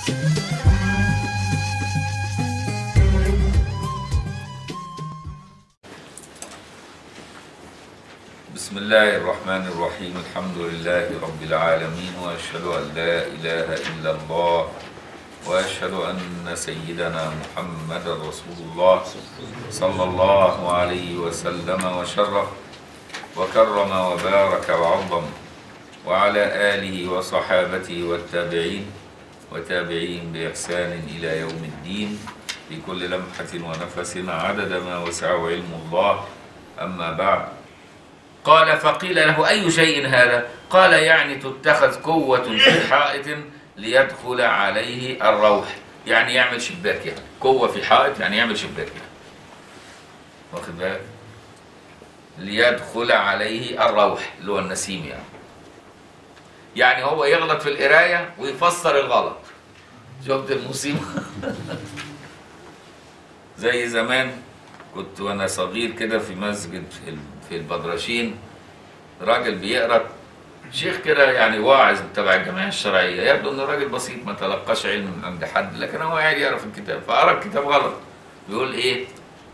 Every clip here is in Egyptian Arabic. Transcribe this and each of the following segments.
بسم الله الرحمن الرحيم الحمد لله رب العالمين واشهد ان لا اله الا الله واشهد ان سيدنا محمد رسول الله صلى الله عليه وسلم وشرف وكرم وبارك وعظم وعلى اله وصحابته والتابعين وتابعين باحسان الى يوم الدين في كل لمحه ونفس عدد ما وسعه علم الله اما بعد قال فقيل له أي شيء هذا قال يعني تتخذ قوة في حائط ليدخل عليه الروح يعني يعمل شباك يعني قوة في حائط يعني يعمل شباك يعني واخد بالك ليدخل عليه الروح اللي هو النسيم يعني يعني هو يغلط في القراية ويفسر الغلط شفت المصيبة زي زمان كنت وانا صغير كده في مسجد في ال- في البدرشين راجل بيقرا شيخ كده يعني واعظ تبع الجمعيه الشرعيه يبدو انه راجل بسيط ما تلقاش علم من عند حد لكن هو قاعد يقرا في الكتاب فقرا الكتاب غلط بيقول ايه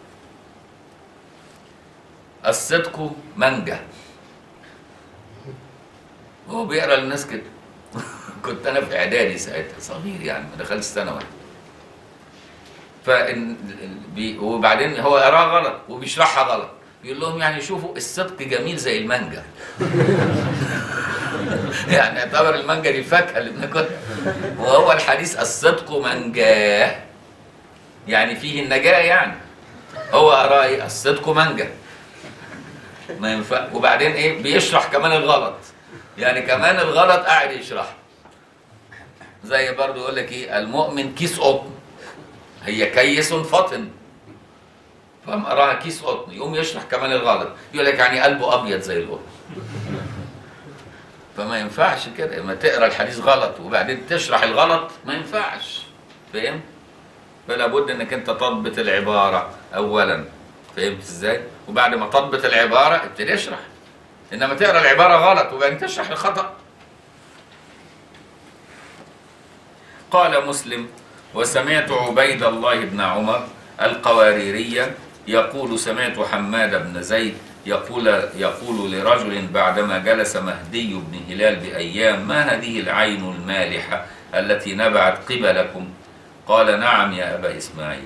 الصدق منجة هو بيقرا للناس كده كنت انا في اعدادي ساعتها صغير يعني ما دخلت ثانوي فإن بي وبعدين هو قراها غلط وبيشرحها غلط بيقول لهم يعني شوفوا الصدق جميل زي المانجا يعني اعتبر المانجا دي الفاكهه اللي بناكلها وهو الحديث الصدق منجاه يعني فيه النجاه يعني هو قرا ايه الصدق منجا ما ينفع وبعدين ايه بيشرح كمان الغلط يعني كمان الغلط قاعد يشرح زي برضو يقول لك ايه المؤمن كيس قطن هي كيس فطن فقام قراها كيس قطن يقوم يشرح كمان الغلط يقول لك يعني قلبه ابيض زي القطن فما ينفعش كده لما تقرا الحديث غلط وبعدين تشرح الغلط ما ينفعش فاهم فلا بد انك انت تضبط العباره اولا فهمت ازاي وبعد ما تضبط العباره ابتدي اشرح انما تقرا العباره غلط وبعدين تشرح الخطا قال مسلم وسمعت عبيد الله بن عمر القواريري يقول سمعت حماد بن زيد يقول يقول لرجل بعدما جلس مهدي بن هلال بأيام ما هذه العين المالحة التي نبعت قبلكم قال نعم يا أبا إسماعيل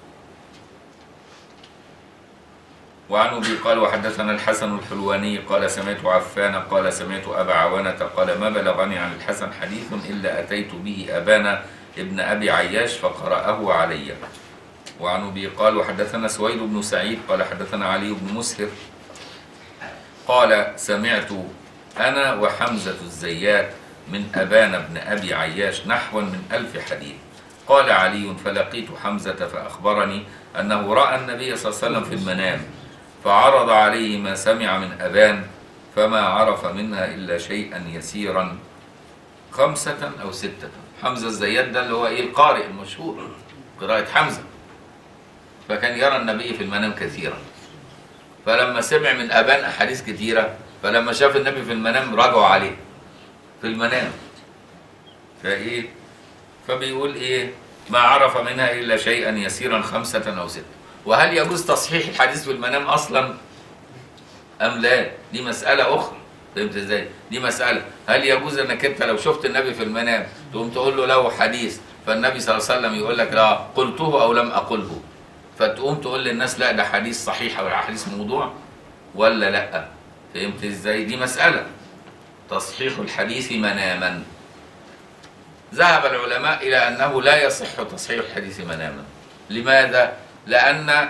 وعن ابي قال وحدثنا الحسن الحلواني قال سمعت عفان قال سمعت ابا عوانه قال ما بلغني عن الحسن حديث الا اتيت به ابانا ابن ابي عياش فقراه علي وعن ابي قال وحدثنا سويد بن سعيد قال حدثنا علي بن مسهر قال سمعت انا وحمزه الزيات من ابان بن ابي عياش نحوا من الف حديث قال علي فلقيت حمزه فاخبرني انه راى النبي صلى الله عليه وسلم في المنام فعرض عليه ما سمع من أبان فما عرف منها إلا شيئا يسيرا خمسة أو ستة حمزة الزيات ده اللي هو إيه القارئ المشهور قراءة حمزة فكان يرى النبي في المنام كثيرا فلما سمع من أبان أحاديث كثيرة فلما شاف النبي في المنام رجعوا عليه في المنام فإيه فبيقول إيه ما عرف منها إلا شيئا يسيرا خمسة أو ستة وهل يجوز تصحيح الحديث في المنام اصلا ام لا دي مساله اخرى فهمت ازاي دي مساله هل يجوز انك انت لو شفت النبي في المنام تقوم تقول له له حديث فالنبي صلى الله عليه وسلم يقول لك لا قلته او لم اقله فتقوم تقول للناس لا ده حديث صحيح او حديث موضوع ولا لا فهمت ازاي دي مساله تصحيح الحديث مناما ذهب العلماء الى انه لا يصح تصحيح الحديث مناما لماذا لأن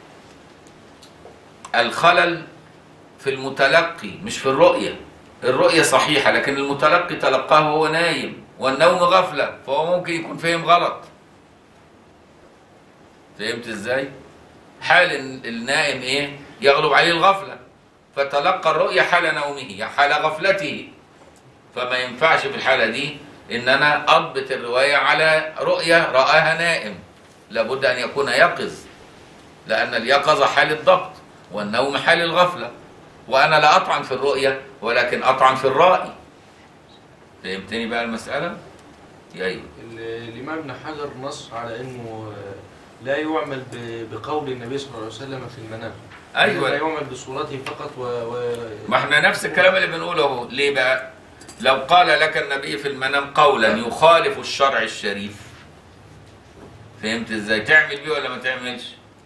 الخلل في المتلقي مش في الرؤية الرؤية صحيحة لكن المتلقي تلقاه وهو نايم والنوم غفلة فهو ممكن يكون فهم غلط فهمت ازاي؟ حال النائم ايه؟ يغلب عليه الغفلة فتلقى الرؤية حال نومه حال غفلته فما ينفعش في الحالة دي ان انا اضبط الرواية على رؤية رآها نائم لابد ان يكون يقظ لان اليقظة حال الضبط والنوم حال الغفلة وانا لا اطعن في الرؤية ولكن اطعن في الرأي فهمتني بقى المسألة ايوه ال- الإمام ابن حجر نص على إنه آه، لا يعمل ب- بقول النبي صلى الله عليه وسلم في المنام لا ايوه يعمل بصورته فقط و, و... ما احنا نفس الكلام اللي بنقوله اهو ليه بقى لو قال لك النبي في المنام قولا يخالف الشرع الشريف فهمت ازاي تعمل بيه ولا ما تعملش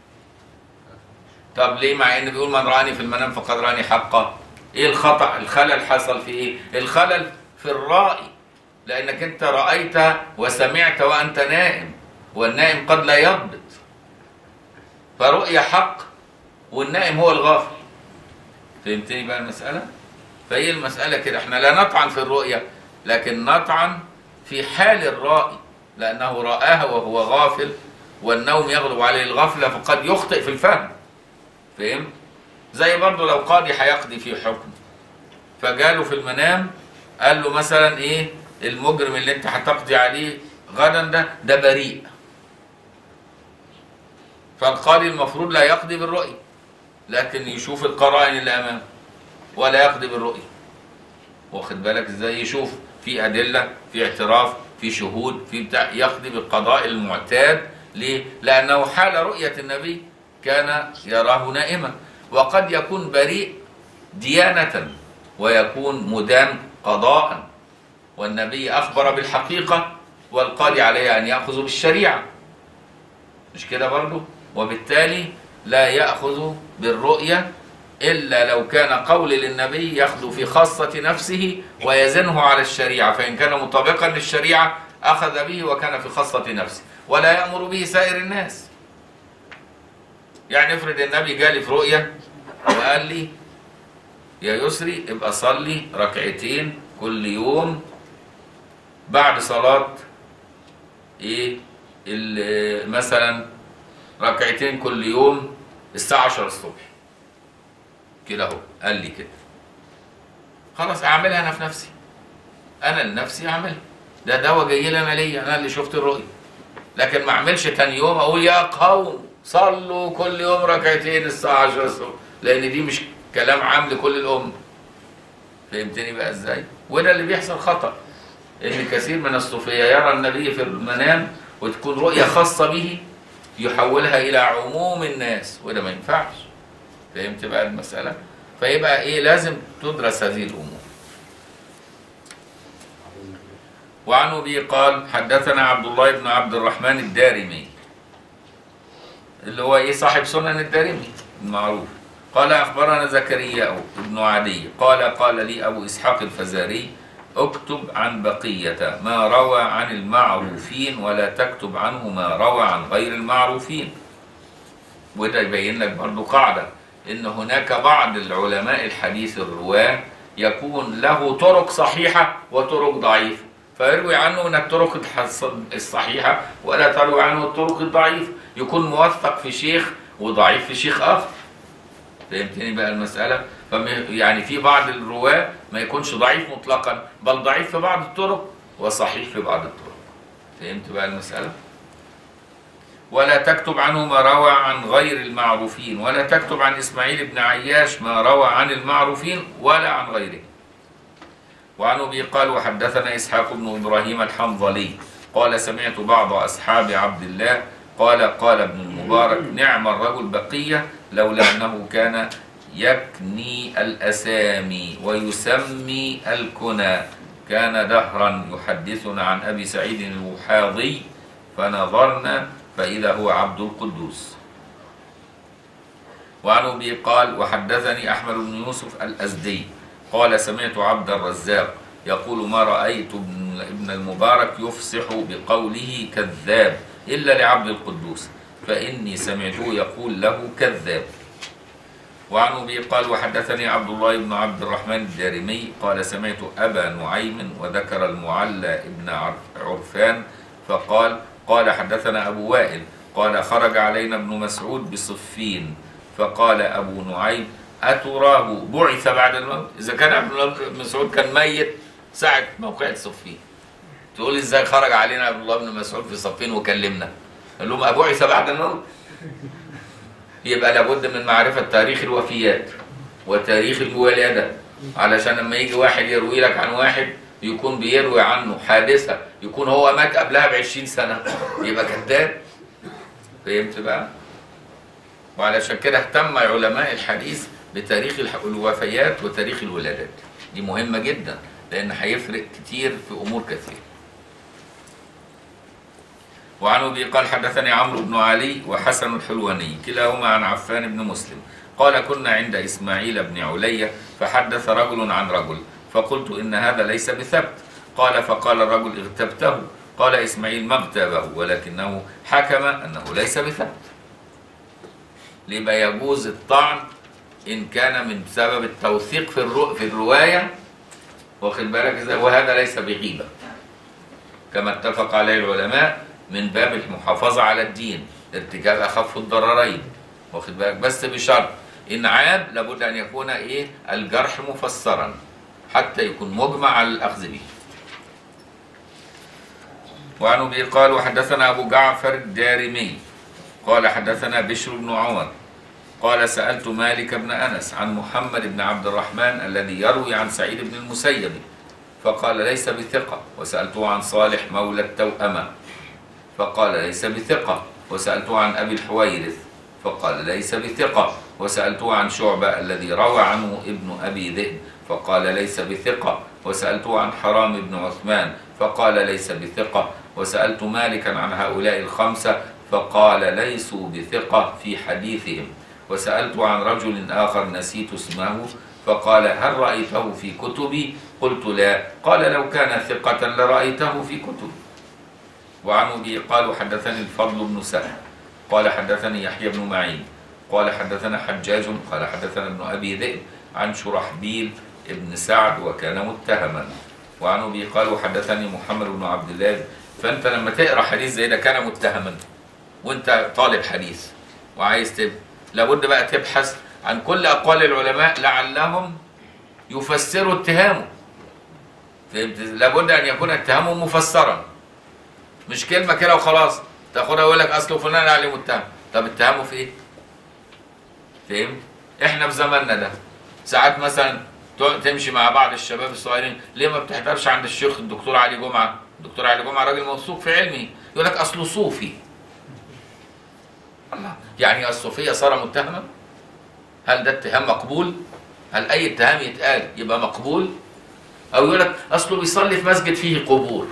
طب ليه مع ان بيقول من راني في المنام فقد راني حقا ايه الخطا الخلل حصل في ايه الخلل في الرائي لانك انت رايت وسمعت وانت نائم والنائم قد لا يضبط فرؤيا حق والنائم هو الغافل فهمتني بقى المسألة؟ فهي المسألة كده احنا لا نطعن في الرؤية لكن نطعن في حال الرائي لأنه رآها وهو غافل والنوم يغلب عليه الغفلة فقد يخطئ في الفهم فهم؟ زي برضه لو قاضي هيقضي في حكم فجاله في المنام قال له مثلا ايه المجرم اللي انت هتقضي عليه غدا ده ده بريء فالقاضي المفروض لا يقضي بالرؤية لكن يشوف القرائن اللي امامه ولا يقضي بالرؤيه واخد بالك ازاي يشوف في ادله في اعتراف في شهود في بتاع يقضي بالقضاء المعتاد ليه لانه حال رؤيه النبي كان يراه نائما وقد يكون بريء ديانه ويكون مدان قضاء والنبي اخبر بالحقيقه والقاضي عليه ان ياخذ بالشريعه مش كده برضه وبالتالي لا يأخذ بالرؤية إلا لو كان قول للنبي يخلو في خاصة نفسه ويزنه على الشريعة فإن كان مطابقا للشريعة أخذ به وكان في خاصة نفسه ولا يأمر به سائر الناس يعني افرض النبي جالي في رؤية وقال لي يا يسري ابقى صلي ركعتين كل يوم بعد صلاة ايه ال- مثلا ركعتين كل يوم الساعة 10 الصبح كده اهو قال لي كده خلاص اعملها انا في نفسي انا لنفسي اعملها ده دواء جاي لي انا ليا انا اللي شفت الرؤية لكن ما اعملش تاني يوم اقول يا قوم صلوا كل يوم ركعتين الساعة 10 الصبح لان دي مش كلام عام لكل الامة فهمتني بقى ازاي وده اللي بيحصل خطأ ان كثير من الصوفية يرى النبي في المنام وتكون رؤية خاصة به يحولها الى عموم الناس وده ما ينفعش فهمت بقى المسألة فيبقى ايه لازم تدرس هذه الامور وعن ابي قال حدثنا عبد الله بن عبد الرحمن الدارمي اللي هو ايه صاحب سنن الدارمي المعروف قال اخبرنا زكريا بن عدي قال قال لي ابو اسحاق الفزاري اكتب عن بقية ما روى عن المعروفين ولا تكتب عنه ما روى عن غير المعروفين وده يبين لك برضه قاعدة إن هناك بعض العلماء الحديث الرواة يكون له طرق صحيحة وطرق ضعيفة فيروي عنه من الطرق الحص- الصحيحة ولا تروي عنه الطرق الضعيفة يكون موثق في شيخ وضعيف في شيخ آخر فهمتني بقى المسألة فم يعني في بعض الرواة ما يكونش ضعيف مطلقا بل ضعيف في بعض الطرق وصحيح في بعض الطرق فهمت بقى المسألة ولا تكتب عنه ما روى عن غير المعروفين ولا تكتب عن إسماعيل بن عياش ما روى عن المعروفين ولا عن غيره وعن أبي قال وحدثنا إسحاق بن إبراهيم الحنظلي قال سمعت بعض أصحاب عبد الله قال قال ابن المبارك نعم الرجل بقية لولا أنه كان يكني الأسامي ويسمي الكنى كان دهرا يحدثنا عن أبي سعيد الوحاضي فنظرنا فإذا هو عبد القدوس وعن أبي قال وحدثني أحمد بن يوسف الأزدي قال سمعت عبد الرزاق يقول ما رأيت ابن ابن المبارك يفصح بقوله كذاب إلا لعبد القدوس فإني سمعته يقول له كذاب وعن أبي قال وحدثني عبد الله بن عبد الرحمن الدارمي قال سمعت أبا نعيم وذكر المعلى ابن عرف- عرفان فقال قال حدثنا أبو وائل قال خرج علينا ابن مسعود بصفين فقال أبو نعيم أتراه بعث بعد الموت إذا كان ابن مسعود كان ميت ساعة موقعة صفين تقول ازاي خرج علينا عبد الله بن مسعود في صفين وكلمنا قال لهم أبعث بعد الموت يبقى لابد من معرفة تاريخ الوفيات وتاريخ الولادة علشان لما يجي واحد يروي لك عن واحد يكون بيروي عنه حادثة يكون هو مات قبلها بعشرين سنة يبقى كذاب فهمت بقى؟ وعلشان كده اهتم علماء الحديث بتاريخ الح- الوفيات وتاريخ الولادات دي مهمة جدا لأن هيفرق كتير في أمور كثيرة وعن ابي قال حدثني عمرو بن علي وحسن الحلواني كلاهما عن عفان بن مسلم قال كنا عند اسماعيل بن علية فحدث رجل عن رجل فقلت ان هذا ليس بثبت قال فقال الرجل اغتبته قال اسماعيل ما اغتابه ولكنه حكم انه ليس بثبت لما يجوز الطعن ان كان من سبب التوثيق في الرو في الروايه واخد بالك ازاي وهذا ليس بغيبه كما اتفق عليه العلماء من باب المحافظة على الدين ارتكاب أخف الضررين واخد بالك بس بشرط إن عاب لابد أن يكون إيه الجرح مفسرا حتى يكون مجمع على الأخذ به وعن أبي قال وحدثنا أبو جعفر الدارمي قال حدثنا بشر بن عمر قال سألت مالك بن أنس عن محمد بن عبد الرحمن الذي يروي عن سعيد بن المسيب فقال ليس بثقة وسألته عن صالح مولى التوأمة فقال ليس بثقة وسألته عن أبي الحويرث فقال ليس بثقة وسألته عن شعبة الذي روى عنه ابن أبي ذئب فقال ليس بثقة وسألته عن حرام بن عثمان فقال ليس بثقة وسألت مالكا عن هؤلاء الخمسة فقال ليسوا بثقة في حديثهم وسألت عن رجل آخر نسيت اسمه فقال هل رأيته في كتبي قلت لا قال لو كان ثقة لرأيته في كتبي وعن ابي قال حدثني الفضل بن سهل قال حدثني يحيى بن معين قال حدثنا حجاج قال حدثنا ابن ابي ذئب عن شرحبيل ابن سعد وكان متهما وعن ابي قال وحدثني محمد بن عبد الله فانت لما تقرا حديث زي ده كان متهما وانت طالب حديث وعايز تب... لابد بقى تبحث عن كل اقوال العلماء لعلهم يفسروا اتهامه فهمت لابد ان يكون اتهامه مفسرا مش كلمه كده وخلاص تاخدها يقول لك اصل فلان عليه متهم طب اتهامه في ايه؟ فهمت؟ احنا في زماننا ده ساعات مثلا تقعد تمشي مع بعض الشباب الصغيرين ليه ما بتحضرش عند الشيخ الدكتور علي جمعه؟ الدكتور علي جمعه راجل موثوق في علمه يقول لك اصله صوفي الله يعني الصوفيه صار متهما؟ هل ده اتهام مقبول؟ هل اي اتهام يتقال يبقى مقبول؟ او يقول لك اصله بيصلي في مسجد فيه قبور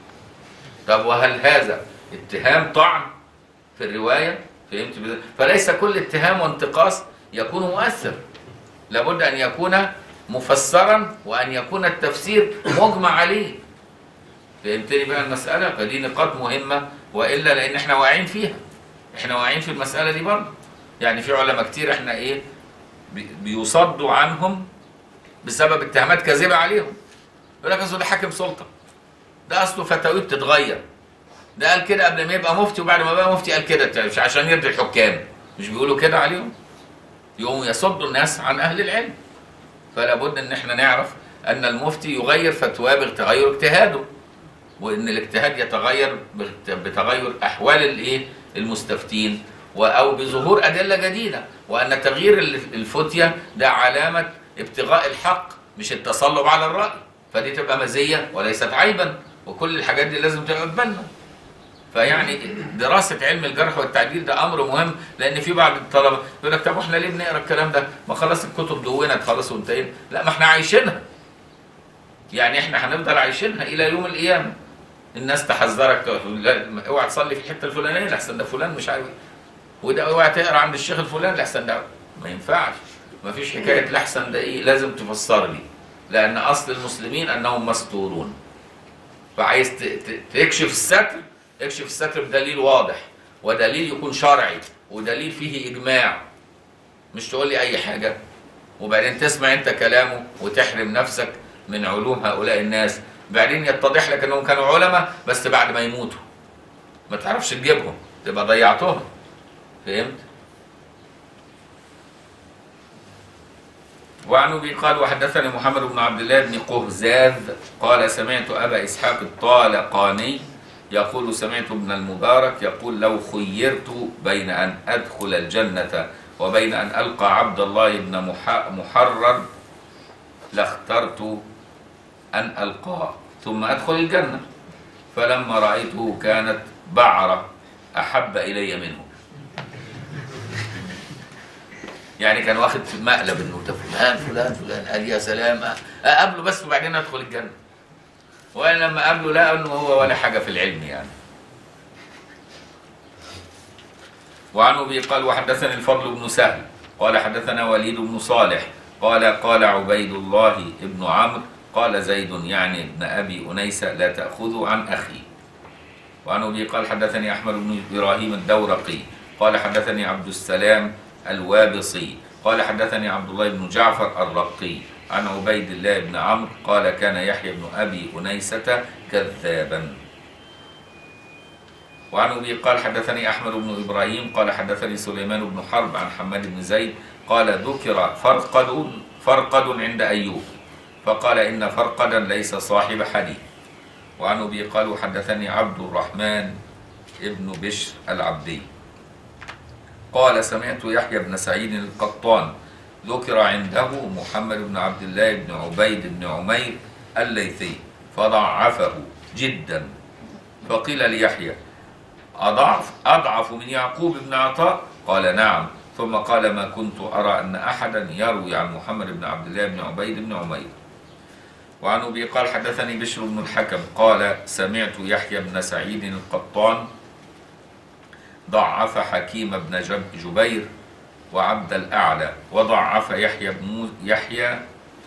طب وهل هذا اتهام طعن في الروايه فهمت بذلك؟ فليس كل اتهام وانتقاص يكون مؤثر لابد ان يكون مفسرا وان يكون التفسير مجمع عليه فهمتني بقى المساله فدي نقاط مهمه والا لان احنا واعيين فيها احنا واعيين في المساله دي برضه يعني في علماء كتير احنا ايه بي- بيصدوا عنهم بسبب اتهامات كاذبه عليهم يقول لك اصل ده حاكم سلطه ده اصله فتاويه بتتغير ده قال كده قبل ما يبقى مفتي وبعد ما بقى مفتي قال كده مش عشان يرضي الحكام مش بيقولوا كده عليهم يقوموا يصدوا الناس عن اهل العلم فلا بد ان احنا نعرف ان المفتي يغير فتواه بتغير اجتهاده وان الاجتهاد يتغير بت- بتغير احوال الايه المستفتين و- او بظهور ادله جديده وان تغيير ال- الفتيه ده علامه ابتغاء الحق مش التصلب على الراي فدي تبقى مزيه وليست عيبا وكل الحاجات دي لازم تبقى في بالنا فيعني دراسة علم الجرح والتعديل ده أمر مهم لأن في بعض الطلبة يقول لك طب واحنا ليه بنقرا الكلام ده؟ ما خلاص الكتب دونت خلاص وانتهينا، لا ما احنا عايشينها. يعني احنا هنفضل عايشينها إلى يوم القيامة. الناس تحذرك تقول لا اوعى تصلي في الحتة الفلانية لأحسن ده فلان مش عارف إيه. وده اوعى تقرا عند الشيخ الفلاني لأحسن ده ما ينفعش. ما فيش حكاية لأحسن ده إيه لازم تفسر لي. لأن أصل المسلمين أنهم مستورون. فعايز ت- ت- تكشف الستر اكشف الستر بدليل واضح ودليل يكون شرعي ودليل فيه اجماع مش تقول لي اي حاجه وبعدين تسمع انت كلامه وتحرم نفسك من علوم هؤلاء الناس بعدين يتضح لك انهم كانوا علماء بس بعد ما يموتوا ما تعرفش تجيبهم تبقى ضيعتهم فهمت وعن ابي قال وحدثني محمد بن عبد الله بن قهزاذ قال سمعت ابا اسحاق الطالقاني يقول سمعت ابن المبارك يقول لو خيرت بين ان ادخل الجنه وبين ان القى عبد الله بن مح- محرر لاخترت ان القاه ثم أدخل الجنة فلما رأيته كانت بعرة أحب إلي منه يعني كان واخد في مقلب انه ده فلان فلان فلان قال يا سلام اقابله بس وبعدين ادخل الجنه وانا لما قابله لقى انه هو ولا حاجه في العلم يعني وعن ابي قال وحدثني الفضل بن سهل قال حدثنا وليد بن صالح قال قال عبيد الله بن عمرو قال زيد يعني ابن ابي انيسه لا تاخذوا عن اخي وعن ابي قال حدثني احمد بن ابراهيم الدورقي قال حدثني عبد السلام الوابصي قال حدثني عبد الله بن جعفر الرقي عن عبيد الله بن عمرو قال كان يحيى بن ابي انيسه كذابا وعن ابي قال حدثني احمد بن ابراهيم قال حدثني سليمان بن حرب عن حماد بن زيد قال ذكر فرقد فرقد عند ايوب فقال ان فرقدا ليس صاحب حديث وعن ابي قال وحدثني عبد الرحمن ابن بشر العبدي قال سمعت يحيى بن سعيد القطان ذكر عنده محمد بن عبد الله بن عبيد بن عمير الليثي فضعفه جدا فقيل ليحيى أضعف أضعف من يعقوب بن عطاء قال نعم ثم قال ما كنت أرى أن أحدا يروي عن محمد بن عبد الله بن عبيد بن عمير وعن أبي قال حدثني بشر بن الحكم قال سمعت يحيى بن سعيد القطان ضعف حكيم بن جب- جبير وعبد الأعلى وضعف يحيى بن مو- يحيى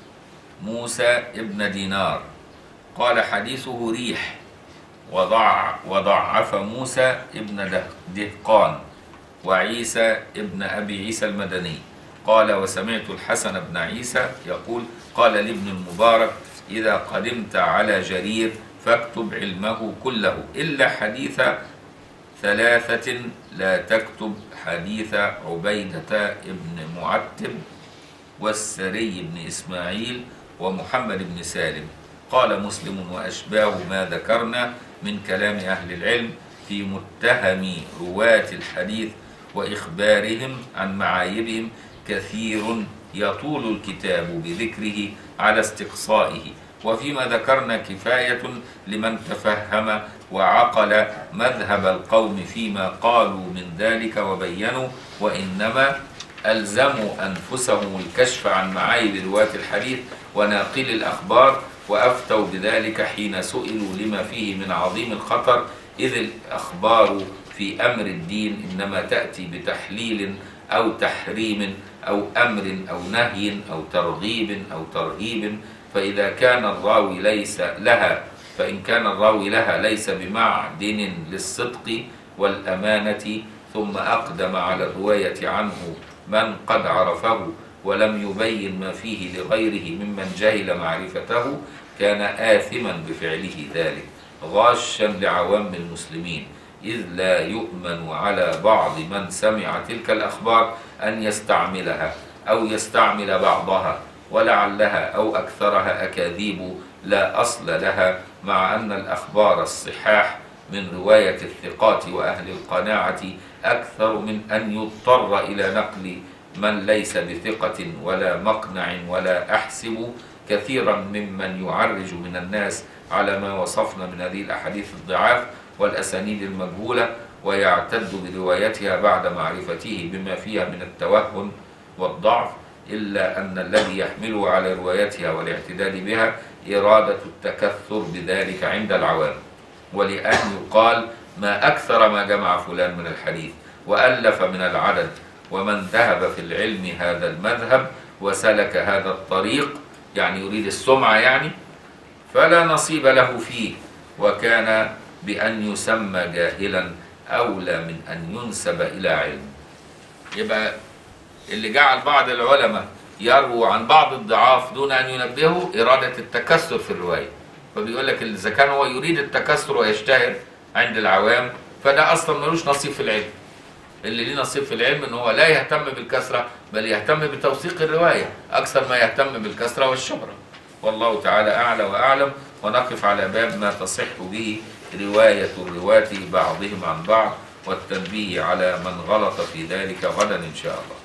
موسى ابن دينار قال حديثه ريح وضع وضعف موسى ابن ده- دهقان وعيسى ابن أبي عيسى المدني قال وسمعت الحسن بن عيسى يقول قال لابن المبارك إذا قدمت على جرير فاكتب علمه كله إلا حديث ثلاثة لا تكتب حديث عبيدة ابن معتب والسري بن إسماعيل ومحمد بن سالم قال مسلم وأشباه ما ذكرنا من كلام أهل العلم في متهم رواة الحديث وإخبارهم عن معايبهم كثير يطول الكتاب بذكره على استقصائه وفيما ذكرنا كفاية لمن تفهم وعقل مذهب القوم فيما قالوا من ذلك وبينوا وإنما ألزموا أنفسهم الكشف عن معايب رواة الحديث وناقل الأخبار وأفتوا بذلك حين سئلوا لما فيه من عظيم الخطر إذ الأخبار في أمر الدين إنما تأتي بتحليل أو تحريم أو أمر أو نهي أو ترغيب أو ترهيب فإذا كان الراوي ليس لها فإن كان الراوي لها ليس بمعدن للصدق والأمانة ثم أقدم على الرواية عنه من قد عرفه ولم يبين ما فيه لغيره ممن جهل معرفته كان آثما بفعله ذلك غاشا لعوام المسلمين إذ لا يؤمن على بعض من سمع تلك الأخبار أن يستعملها أو يستعمل بعضها ولعلها أو أكثرها أكاذيب لا أصل لها مع أن الأخبار الصحاح من رواية الثقات وأهل القناعة أكثر من أن يضطر إلى نقل من ليس بثقة ولا مقنع ولا أحسب كثيرا ممن يعرج من الناس على ما وصفنا من هذه الأحاديث الضعاف والأسانيد المجهولة ويعتد بروايتها بعد معرفته بما فيها من التوهن والضعف إلا أن الذي يحمله على روايتها والاعتداد بها إرادة التكثر بذلك عند العوام ولأن يقال ما أكثر ما جمع فلان من الحديث وألف من العدد ومن ذهب في العلم هذا المذهب وسلك هذا الطريق يعني يريد السمعة يعني فلا نصيب له فيه وكان بأن يسمى جاهلا أولى من أن ينسب إلى علم يبقى اللي جعل بعض العلماء يرووا عن بعض الضعاف دون أن ينبهوا إرادة التكسر في الرواية فبيقول لك إذا كان هو يريد التكسر ويشتهر عند العوام فده أصلا ملوش نصيب في العلم اللي ليه نصيب في العلم ان هو لا يهتم بالكثره بل يهتم بتوثيق الروايه اكثر ما يهتم بالكثره والشهره والله تعالى اعلى واعلم ونقف على باب ما تصح به روايه الرواه بعضهم عن بعض والتنبيه على من غلط في ذلك غدا ان شاء الله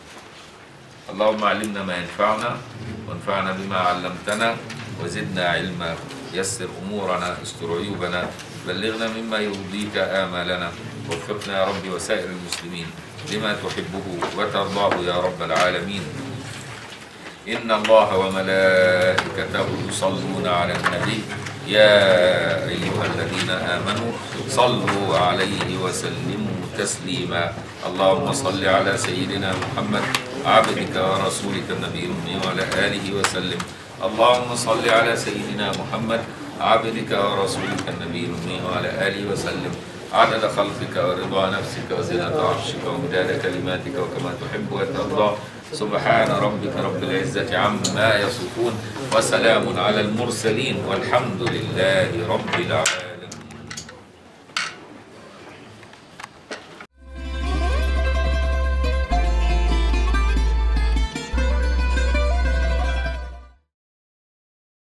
اللهم علمنا ما ينفعنا وانفعنا بما علمتنا وزدنا علما يسر أمورنا استر عيوبنا بلغنا مما يرضيك آمالنا وفقنا يا رب وسائر المسلمين لما تحبه وترضاه يا رب العالمين إن الله وملائكته يصلون على النبي يا أيها الذين آمنوا صلوا عليه وسلموا تسليما اللهم صل على سيدنا محمد عبدك ورسولك النبي الأمي وعلى آله وسلم اللهم صل على سيدنا محمد عبدك ورسولك النبي الأمي وعلى آله وسلم عدد خلقك ورضا نفسك وزنة عرشك ومداد كلماتك وكما تحب وترضى سبحان ربك رب العزة عما يصفون وسلام على المرسلين والحمد لله رب العالمين